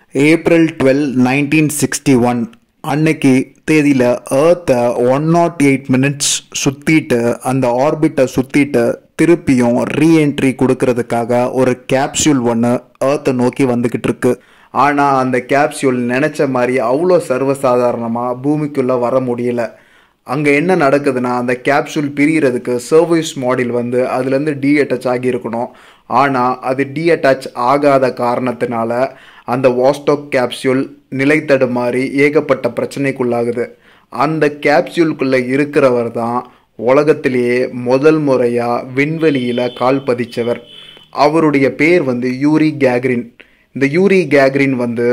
April twelve nineteen sixty one அன்னைக்கு தேதியில் ஏர்த்தை ஒன் நாட் எயிட் மினிட்ஸ் சுற்றிட்டு அந்த ஆர்பிட்டை சுற்றிட்டு திருப்பியும் ரீஎன்ட்ரி கொடுக்கறதுக்காக ஒரு கேப்சூல் ஒன்று ஏர்த்தை நோக்கி வந்துக்கிட்டு இருக்கு ஆனால் அந்த கேப்சூல் நினச்ச மாதிரி அவ்வளோ சர்வசாதாரணமாக பூமிக்குள்ளே வர முடியல அங்கே என்ன நடக்குதுன்னா அந்த கேப்சூல் பிரியறதுக்கு சர்வீஸ் மாடில் வந்து அதுலேருந்து டீஅட்டாச் ஆகியிருக்கணும் ஆனால் அது டீஅட்டாச் ஆகாத காரணத்தினால அந்த வாஸ்டாக் கேப்சூல் நிலை தடுமாறி ஏகப்பட்ட பிரச்சனைக்குள்ளாகுது அந்த கேப்சூலுக்குள்ளே இருக்கிறவர் தான் உலகத்திலேயே முதல் முறையாக விண்வெளியில் கால் பதிச்சவர் அவருடைய பேர் வந்து யூரி கேக்ரின் இந்த யூரி கேக்ரின் வந்து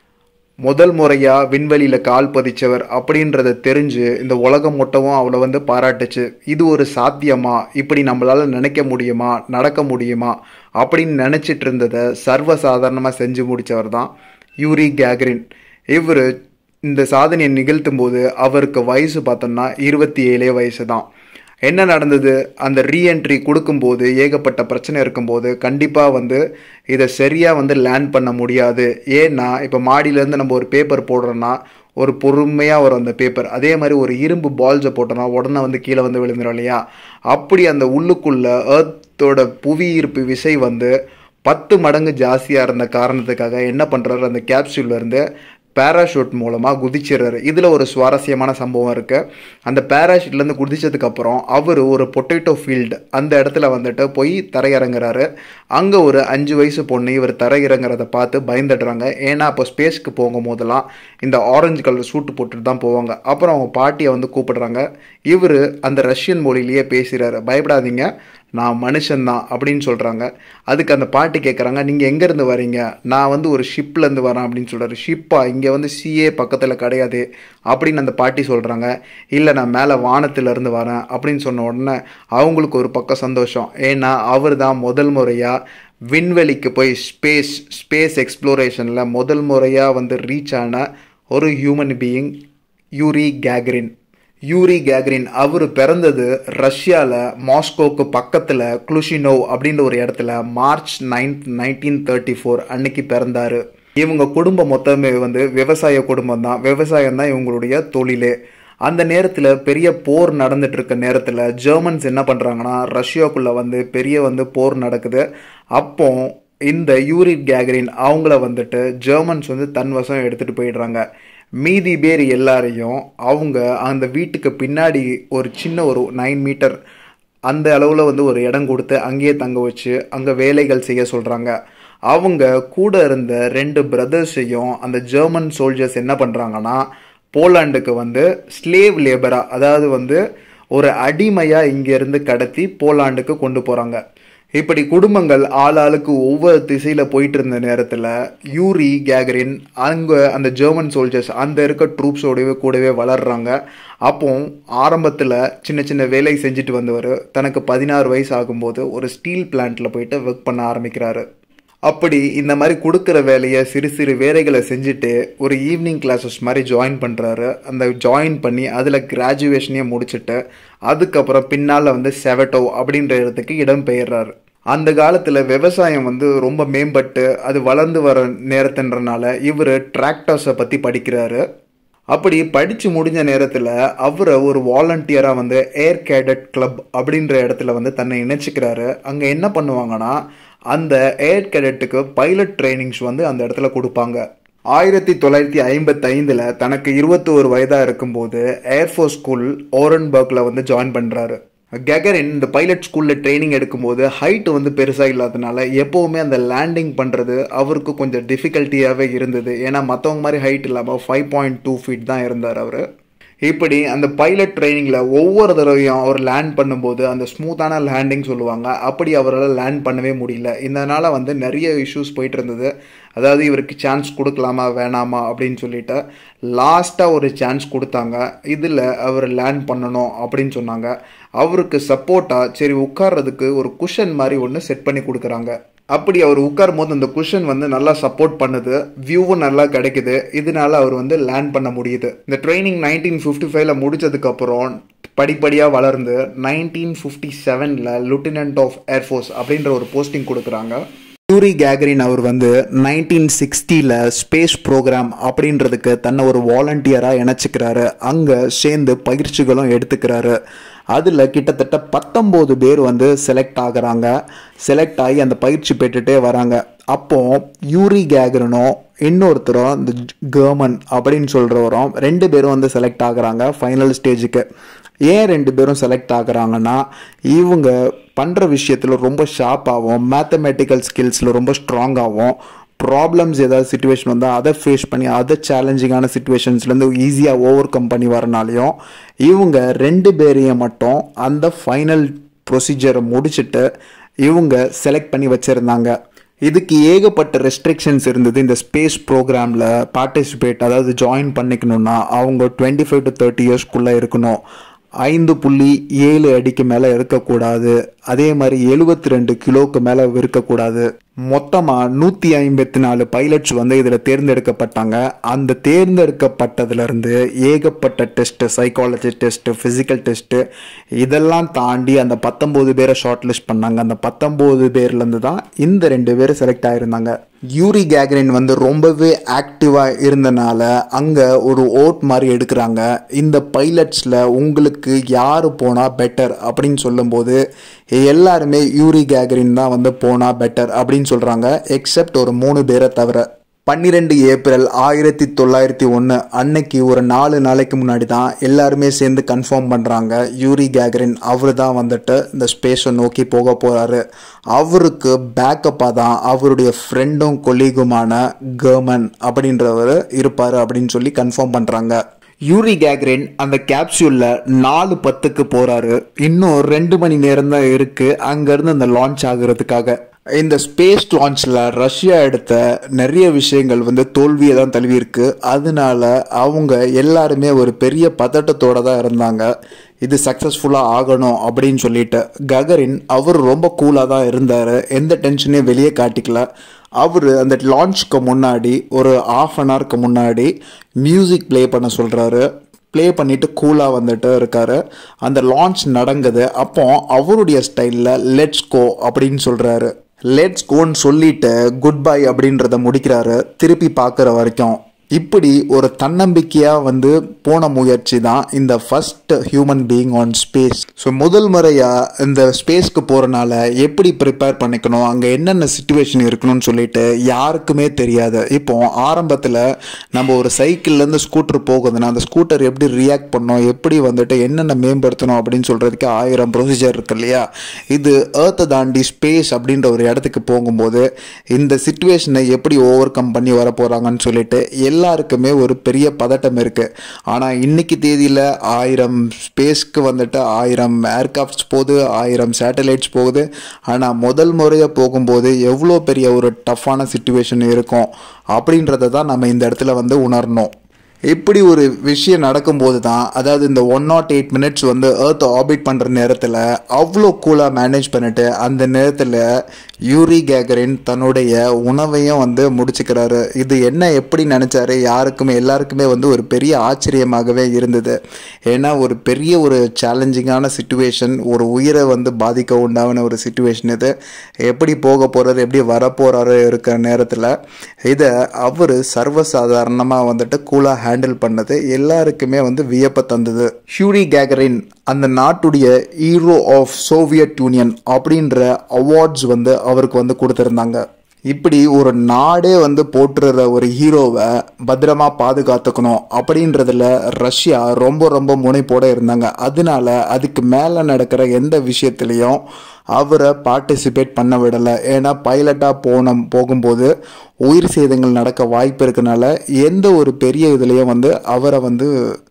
முதல் முறையாக விண்வெளியில் கால் பதிச்சவர் அப்படின்றத தெரிஞ்சு இந்த உலகம் மொட்டமும் அவளை வந்து பாராட்டுச்சு இது ஒரு சாத்தியமா இப்படி நம்மளால் நினைக்க முடியுமா நடக்க முடியுமா அப்படின்னு நினச்சிட்டு இருந்ததை சர்வசாதாரணமாக செஞ்சு முடித்தவர் தான் யூரி கேக்ரின் இவர் இந்த சாதனையை நிகழ்த்தும் போது அவருக்கு வயசு பார்த்தோம்னா இருபத்தி ஏழே வயசு தான் என்ன நடந்தது அந்த ரீஎன்ட்ரி கொடுக்கும்போது ஏகப்பட்ட பிரச்சனை இருக்கும்போது கண்டிப்பாக வந்து இதை சரியாக வந்து லேண்ட் பண்ண முடியாது ஏன்னா இப்போ மாடியிலேருந்து நம்ம ஒரு பேப்பர் போடுறோன்னா ஒரு பொறுமையாக வரும் அந்த பேப்பர் அதே மாதிரி ஒரு இரும்பு பால்ஸை போட்டோன்னா உடனே வந்து கீழே வந்து விழுந்துடும் இல்லையா அப்படி அந்த உள்ளுக்குள்ள ஏர்த்தோட புவி ஈர்ப்பு விசை வந்து பத்து மடங்கு ஜாஸ்தியாக இருந்த காரணத்துக்காக என்ன பண்ணுறாரு அந்த கேப்சூல்லேருந்து பேராஷூட் மூலமாக குதிச்சிடுறாரு இதில் ஒரு சுவாரஸ்யமான சம்பவம் இருக்குது அந்த பேராஷூட்லேருந்து குதிச்சதுக்கப்புறம் அவர் ஒரு பொட்டேட்டோ ஃபீல்டு அந்த இடத்துல வந்துட்டு போய் தரையிறங்குறாரு அங்கே ஒரு அஞ்சு வயசு பொண்ணு இவர் தரையிறங்குறத பார்த்து பயந்துடுறாங்க ஏன்னா அப்போ ஸ்பேஸ்க்கு போகும்போதெல்லாம் இந்த ஆரஞ்சு கலர் சூட்டு போட்டுட்டு தான் போவாங்க அப்புறம் அவங்க பாட்டியை வந்து கூப்பிடுறாங்க இவர் அந்த ரஷ்யன் மொழியிலேயே பேசுகிறாரு பயப்படாதீங்க நான் மனுஷன்தான் அப்படின்னு சொல்கிறாங்க அதுக்கு அந்த பாட்டி கேட்குறாங்க நீங்கள் எங்கேருந்து வரீங்க நான் வந்து ஒரு ஷிப்லேருந்து வரேன் அப்படின்னு சொல்கிறாரு ஷிப்பா இங்கே வந்து சிஏ பக்கத்தில் கிடையாது அப்படின்னு அந்த பாட்டி சொல்கிறாங்க இல்லை நான் மேலே வானத்திலேருந்து வரேன் அப்படின்னு சொன்ன உடனே அவங்களுக்கு ஒரு பக்கம் சந்தோஷம் ஏன்னா அவர் தான் முதல் முறையாக விண்வெளிக்கு போய் ஸ்பேஸ் ஸ்பேஸ் எக்ஸ்ப்ளோரேஷனில் முதல் முறையாக வந்து ரீச் ஆன ஒரு human being Yuri Gagarin Yuri Gagarin அவர் பிறந்தது ரஷ்யாவில் மாஸ்கோக்கு பக்கத்தில் குளுஷினோவ் அப்படின்ற ஒரு இடத்துல March ninth nineteen thirty four அன்னைக்கு பிறந்தார் இவங்க குடும்பம் மொத்தமே வந்து விவசாய குடும்பம் தான் விவசாயம் தான் இவங்களுடைய தொழிலே அந்த நேரத்தில் பெரிய போர் நடந்துட்டு இருக்க நேரத்தில் ஜெர்மன்ஸ் என்ன பண்ணுறாங்கன்னா ரஷ்யாக்குள்ளே வந்து பெரிய வந்து போர் நடக்குது அப்போ இந்த யூரி கேக்ரின் அவங்கள வந்துட்டு ஜெர்மன்ஸ் வந்து தன் வசம் எடுத்துகிட்டு போயிடுறாங்க மீதி பேர் எல்லாரையும் அவங்க அந்த வீட்டுக்கு பின்னாடி ஒரு சின்ன ஒரு நைன் மீட்டர் அந்த அளவில் வந்து ஒரு இடம் கொடுத்து அங்கேயே தங்க வச்சு அங்கே வேலைகள் செய்ய சொல்கிறாங்க அவங்க கூட இருந்த ரெண்டு பிரதர்ஸையும் அந்த ஜெர்மன் சோல்ஜர்ஸ் என்ன பண்ணுறாங்கன்னா போலாண்டுக்கு வந்து ஸ்லேவ் லேபராக அதாவது வந்து ஒரு அடிமையாக இங்கேருந்து கடத்தி போலாண்டுக்கு கொண்டு போகிறாங்க இப்படி குடும்பங்கள் ஆளாளுக்கு ஒவ்வொரு திசையில் போயிட்டு இருந்த நேரத்தில் யூரி கேகரின் அங்கே அந்த ஜெர்மன் சோல்ஜர்ஸ் அந்த இருக்க ட்ரூப்ஸோடவே கூடவே வளர்றாங்க அப்போ ஆரம்பத்தில் சின்ன சின்ன வேலை செஞ்சுட்டு வந்தவர் தனக்கு பதினாறு வயசு ஆகும்போது ஒரு ஸ்டீல் பிளான்ட்டில் போயிட்டு ஒர்க் பண்ண ஆரம்பிக்கிறாரு அப்படி இந்த மாதிரி கொடுக்குற வேலையை சிறு சிறு வேலைகளை செஞ்சுட்டு ஒரு ஈவினிங் கிளாஸஸ் மாதிரி ஜாயின் பண்ணுறாரு அந்த ஜாயின் பண்ணி அதில் கிராஜுவேஷனையே முடிச்சுட்டு அதுக்கப்புறம் பின்னால் வந்து செவட்டோ அப்படின்ற இடத்துக்கு இடம் பெயர்றாரு அந்த காலத்தில் விவசாயம் வந்து ரொம்ப மேம்பட்டு அது வளர்ந்து வர நேரத்துன்றனால இவர் டிராக்டர்ஸை பற்றி படிக்கிறாரு அப்படி படித்து முடிஞ்ச நேரத்தில் அவரை ஒரு வாலண்டியராக வந்து ஏர் கேடட் கிளப் அப்படின்ற இடத்துல வந்து தன்னை இணைச்சிக்கிறாரு அங்கே என்ன பண்ணுவாங்கன்னா அந்த ஏர் கேடட்டுக்கு பைலட் ட்ரைனிங்ஸ் வந்து அந்த இடத்துல கொடுப்பாங்க ஆயிரத்தி தொள்ளாயிரத்தி ஐம்பத்தைந்தில் தனக்கு இருபத்தோரு வயதாக இருக்கும்போது ஏர்ஃபோர்ஸ் ஸ்கூல் ஓரன்பர்க்கில் வந்து ஜாயின் பண்ணுறாரு கெகரின் இந்த பைலட் ஸ்கூலில் ட்ரைனிங் எடுக்கும்போது ஹைட் வந்து பெருசாக இல்லாதனால எப்போவுமே அந்த லேண்டிங் பண்ணுறது அவருக்கு கொஞ்சம் டிஃபிகல்ட்டியாகவே இருந்தது ஏன்னா மற்றவங்க மாதிரி ஹைட் இல்லாமல் ஃபைவ் பாயிண்ட் டூ ஃபீட் தான் இருந்தார் அவர் இப்படி அந்த பைலட் ட்ரைனிங்கில் ஒவ்வொரு தடவையும் அவர் லேண்ட் பண்ணும்போது அந்த ஸ்மூத்தான லேண்டிங் சொல்லுவாங்க அப்படி அவரால் லேண்ட் பண்ணவே முடியல இதனால் வந்து நிறைய இஷ்யூஸ் போயிட்டு இருந்தது அதாவது இவருக்கு சான்ஸ் கொடுக்கலாமா வேணாமா அப்படின்னு சொல்லிட்டு லாஸ்ட்டாக ஒரு சான்ஸ் கொடுத்தாங்க இதில் அவர் லேண்ட் பண்ணணும் அப்படின்னு சொன்னாங்க அவருக்கு சப்போர்ட்டாக சரி உட்கார்றதுக்கு ஒரு குஷன் மாதிரி ஒன்று செட் பண்ணி கொடுக்குறாங்க அப்படி அவர் உட்காரும் போது அந்த குஷன் வந்து நல்லா சப்போர்ட் பண்ணுது வியூவும் நல்லா கிடைக்குது இதனால அவர் வந்து லேண்ட் பண்ண முடியுது இந்த ட்ரைனிங் நைன்டீன் ஃபிஃப்டி ஃபைவ்ல முடிச்சதுக்கப்புறம் படிப்படியாக வளர்ந்து நைன்டீன் ஃபிஃப்டி செவனில் லுட்டினன்ட் ஆஃப் ஏர்ஃபோர்ஸ் அப்படின்ற ஒரு போஸ்டிங் கொடுக்குறாங்க யூரி கேகரின் அவர் வந்து நைன்டீன் சிக்ஸ்டியில் ஸ்பேஸ் ப்ரோக்ராம் அப்படின்றதுக்கு தன்னை ஒரு வாலண்டியராக இணைச்சிக்கிறாரு அங்கே சேர்ந்து பயிற்சிகளும் எடுத்துக்கிறாரு அதில் கிட்டத்தட்ட பத்தொம்போது பேர் வந்து செலக்ட் ஆகுறாங்க செலக்ட் ஆகி அந்த பயிற்சி பெற்றுட்டே வராங்க அப்போ யூரி கேகரனும் இன்னொருத்தரும் இந்த கர்மன் அப்படின்னு சொல்கிறவரும் ரெண்டு பேரும் வந்து செலக்ட் ஆகுறாங்க ஃபைனல் ஸ்டேஜுக்கு ஏன் ரெண்டு பேரும் செலக்ட் ஆகுறாங்கன்னா இவங்க பண்ணுற விஷயத்தில் ரொம்ப ஷார்ப்பாகவும் மேத்தமெட்டிக்கல் ஸ்கில்ஸில் ரொம்ப ஸ்ட்ராங்காகவும் ப்ராப்ளம்ஸ் ஏதாவது சுச்சுவேஷன் வந்தால் அதை ஃபேஸ் பண்ணி அதை சேலஞ்சிங்கான சுச்சுவேஷன்ஸ்லேருந்து ஈஸியாக ஓவர் கம் பண்ணி வரனாலையும் இவங்க ரெண்டு பேரையும் மட்டும் அந்த ஃபைனல் ப்ரொசீஜரை முடிச்சுட்டு இவங்க செலக்ட் பண்ணி வச்சுருந்தாங்க இதுக்கு ஏகப்பட்ட ரெஸ்ட்ரிக்ஷன்ஸ் இருந்தது இந்த ஸ்பேஸ் ப்ரோக்ராமில் பார்ட்டிசிபேட் அதாவது ஜாயின் பண்ணிக்கணும்னா அவங்க டுவெண்ட்டி ஃபைவ் டு தேர்ட்டி இயர்ஸ்க்குள்ளே இருக்கணும் ஐந்து புள்ளி ஏழு அடிக்கு மேலே இருக்கக்கூடாது அதே மாதிரி எழுபத்தி ரெண்டு கிலோக்கு மேலே இருக்கக்கூடாது மொத்தமாக நூற்றி ஐம்பத்தி நாலு பைலட்ஸ் வந்து இதில் தேர்ந்தெடுக்கப்பட்டாங்க அந்த தேர்ந்தெடுக்கப்பட்டதுலேருந்து ஏகப்பட்ட test psychology test physical test இதெல்லாம் தாண்டி அந்த பத்தொம்போது பேரை ஷார்ட் லிஸ்ட் பண்ணாங்க அந்த பத்தொம்போது பேர்லேருந்து தான் இந்த ரெண்டு பேர் செலக்ட் ஆகிருந்தாங்க யூரி கேக்ரின் வந்து ரொம்பவே ஆக்டிவாக இருந்தனால அங்கே ஒரு ஓட் மாதிரி எடுக்கிறாங்க இந்த பைலட்ஸில் உங்களுக்கு யார் போனால் பெட்டர் அப்படின்னு சொல்லும்போது எல்லாருமே யூரி கேக்ரின் தான் வந்து போனால் பெட்டர் அப்படின்னு சொல்கிறாங்க எக்ஸப்ட் ஒரு மூணு பேரை தவிர பன்னிரெண்டு ஏப்ரல் ஆயிரத்தி தொள்ளாயிரத்தி ஒன்று அன்னைக்கு ஒரு நாலு நாளைக்கு முன்னாடி தான் எல்லாருமே சேர்ந்து கன்ஃபார்ம் பண்ணுறாங்க யூரி கேகரின் அவர் தான் வந்துட்டு இந்த ஸ்பேஸை நோக்கி போக போகிறாரு அவருக்கு பேக்கப்பாக தான் அவருடைய ஃப்ரெண்டும் கொலீகுமான கர்மன் அப்படின்றவர் இருப்பார் அப்படின்னு சொல்லி கன்ஃபார்ம் பண்ணுறாங்க யூரி கேக்ரின் அந்த கேப்சூலில் நாலு பத்துக்கு போகிறாரு இன்னும் ரெண்டு மணி நேரம் தான் இருக்குது அங்கேருந்து அந்த லான்ச் ஆகுறதுக்காக இந்த ஸ்பேஸ் லான்ச்சில் ரஷ்யா எடுத்த நிறைய விஷயங்கள் வந்து தோல்வியை தான் தழுவியிருக்கு அதனால அவங்க எல்லாருமே ஒரு பெரிய பதட்டத்தோட தான் இருந்தாங்க இது சக்ஸஸ்ஃபுல்லாக ஆகணும் அப்படின்னு சொல்லிட்டு ககரின் அவர் ரொம்ப கூலாக தான் இருந்தார் எந்த டென்ஷனையும் வெளியே காட்டிக்கல அவர் அந்த லான்ச்சுக்கு முன்னாடி ஒரு ஆஃப் அன் ஹவருக்கு முன்னாடி மியூசிக் ப்ளே பண்ண சொல்கிறாரு ப்ளே பண்ணிட்டு கூலாக வந்துட்டு இருக்காரு அந்த லான்ச் நடங்குது அப்போ அவருடைய ஸ்டைலில் லெட்ஸ் கோ அப்படின்னு சொல்கிறாரு லெட்ஸ் கோன்னு சொல்லிட்டு குட் பை அப்படின்றத முடிக்கிறாரு திருப்பி பார்க்குற வரைக்கும் இப்படி ஒரு தன்னம்பிக்கையாக வந்து போன முயற்சி தான் இந்த first human being on space so முதல் முறையாக இந்த ஸ்பேஸ்க்கு போகிறனால எப்படி ப்ரிப்பேர் பண்ணிக்கணும் அங்கே என்னென்ன சுச்சுவேஷன் இருக்கணும்னு சொல்லிட்டு யாருக்குமே தெரியாது இப்போ ஆரம்பத்தில் நம்ம ஒரு சைக்கிள்லேருந்து ஸ்கூட்டர் போகுதுன்னா அந்த ஸ்கூட்டர் எப்படி ரியாக்ட் பண்ணணும் எப்படி வந்துட்டு என்னென்ன மேம்படுத்தணும் அப்படின்னு சொல்கிறதுக்கு ஆயிரம் ப்ரொசீஜர் இருக்கு இல்லையா இது ஏர்த்தை தாண்டி ஸ்பேஸ் அப்படின்ற ஒரு இடத்துக்கு போகும்போது இந்த சுச்சுவேஷனை எப்படி ஓவர் கம் பண்ணி வர போகிறாங்கன்னு சொல்லிட்டு எல்லாருக்குமே ஒரு பெரிய பதட்டம் இருக்குது ஆனால் இன்னைக்கு தேதியில் ஆயிரம் ஸ்பேஸ்க்கு வந்துட்டு ஆயிரம் ஏர்கிராஃப்ட்ஸ் போகுது ஆயிரம் சேட்டலைட்ஸ் போகுது ஆனால் முதல் முறையாக போகும்போது எவ்வளோ பெரிய ஒரு டஃப்பான சுச்சுவேஷன் இருக்கும் அப்படின்றத தான் நம்ம இந்த இடத்துல வந்து உணரணும் இப்படி ஒரு விஷயம் நடக்கும்போது தான் அதாவது இந்த ஒன் நாட் எயிட் மினிட்ஸ் வந்து ஏர்த் ஆர்பிட் பண்ணுற நேரத்தில் அவ்வளோ கூலாக மேனேஜ் பண்ணிட்டு அந்த நேரத்தில் யூரி கேகரின் தன்னுடைய உணவையும் வந்து முடிச்சுக்கிறாரு இது என்ன எப்படி நினச்சாரு யாருக்குமே எல்லாருக்குமே வந்து ஒரு பெரிய ஆச்சரியமாகவே இருந்தது ஏன்னா ஒரு பெரிய ஒரு சேலஞ்சிங்கான சுச்சுவேஷன் ஒரு உயிரை வந்து பாதிக்க உண்டான ஒரு சுச்சுவேஷன் இது எப்படி போக போகிறது எப்படி வரப்போகிறாரு இருக்கிற நேரத்தில் இதை அவர் சர்வசாதாரணமாக வந்துட்டு கூலாக ஹேண்டில் பண்ணது எல்லாருக்குமே வந்து வியப்பை தந்தது ஹியூரி கேகரின் அந்த நாட்டுடைய ஹீரோ ஆஃப் சோவியட் யூனியன் அப்படின்ற அவார்ட்ஸ் வந்து அவருக்கு வந்து கொடுத்துருந்தாங்க இப்படி ஒரு நாடே வந்து போட்டுற ஒரு ஹீரோவை பத்திரமா பாதுகாத்துக்கணும் அப்படின்றதுல ரஷ்யா ரொம்ப ரொம்ப முனைப்போட இருந்தாங்க அதனால அதுக்கு மேலே நடக்கிற எந்த விஷயத்துலையும் அவரை பார்ட்டிசிபேட் பண்ண விடலை ஏன்னா பைலட்டாக போன போகும்போது உயிர் சேதங்கள் நடக்க வாய்ப்பு இருக்கனால எந்த ஒரு பெரிய இதுலேயும் வந்து அவரை வந்து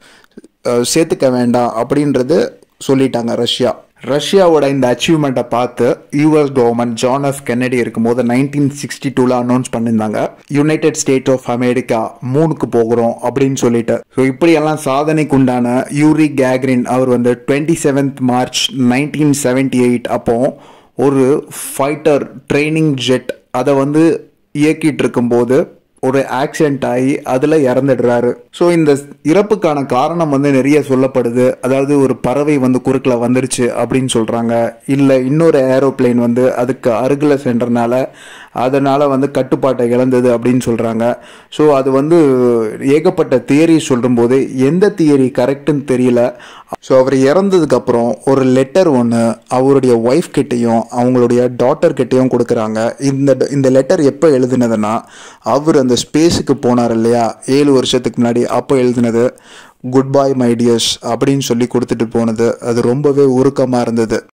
சேர்த்துக்க வேண்டாம் அப்படின்றது சொல்லிட்டாங்க ரஷ்யா ரஷ்யாவோட இந்த அச்சீவ்மெண்ட்டை பார்த்து US government John F Kennedy இருக்கும்போது நைன்டீன் சிக்ஸ்டி டூவில் அனௌன்ஸ் பண்ணியிருந்தாங்க யுனைடெட் ஸ்டேட் ஆஃப் அமெரிக்கா மூணுக்கு போகிறோம் அப்படின்னு சொல்லிட்டு ஸோ இப்படியெல்லாம் சாதனைக்கு உண்டான யூரி கேக்ரின் அவர் வந்து twenty seventh March nineteen seventy eight அப்போ ஒரு ஃபைட்டர் ட்ரைனிங் ஜெட் அதை வந்து இயக்கிட்டு இருக்கும்போது ஒரு ஆக்சிடென்ட் ஆகி அதில் இறந்துடுறாரு ஸோ இந்த இறப்புக்கான காரணம் வந்து நிறைய சொல்லப்படுது அதாவது ஒரு பறவை வந்து குறுக்கில் வந்துருச்சு அப்படின்னு சொல்கிறாங்க இல்லை இன்னொரு ஏரோப்ளேன் வந்து அதுக்கு அருகில் சென்றனால அதனால் வந்து கட்டுப்பாட்டை இழந்தது அப்படின்னு சொல்கிறாங்க ஸோ அது வந்து ஏகப்பட்ட தியரி சொல்லும்போது எந்த தியரி கரெக்டுன்னு தெரியல ஸோ அவர் இறந்ததுக்கப்புறம் ஒரு லெட்டர் ஒன்று அவருடைய ஒய்ஃப் கிட்டேயும் அவங்களுடைய டாட்டர் கிட்டேயும் கொடுக்குறாங்க இந்த இந்த லெட்டர் எப்போ எழுதுனதுன்னா அவர் அந்த ஸ்பேஸுக்கு போனார் இல்லையா ஏழு வருஷத்துக்கு முன்னாடி அப்போ எழுதுனது குட் பை மை டியர்ஸ் அப்படின்னு சொல்லி கொடுத்துட்டு போனது அது ரொம்பவே உருக்கமாக இருந்தது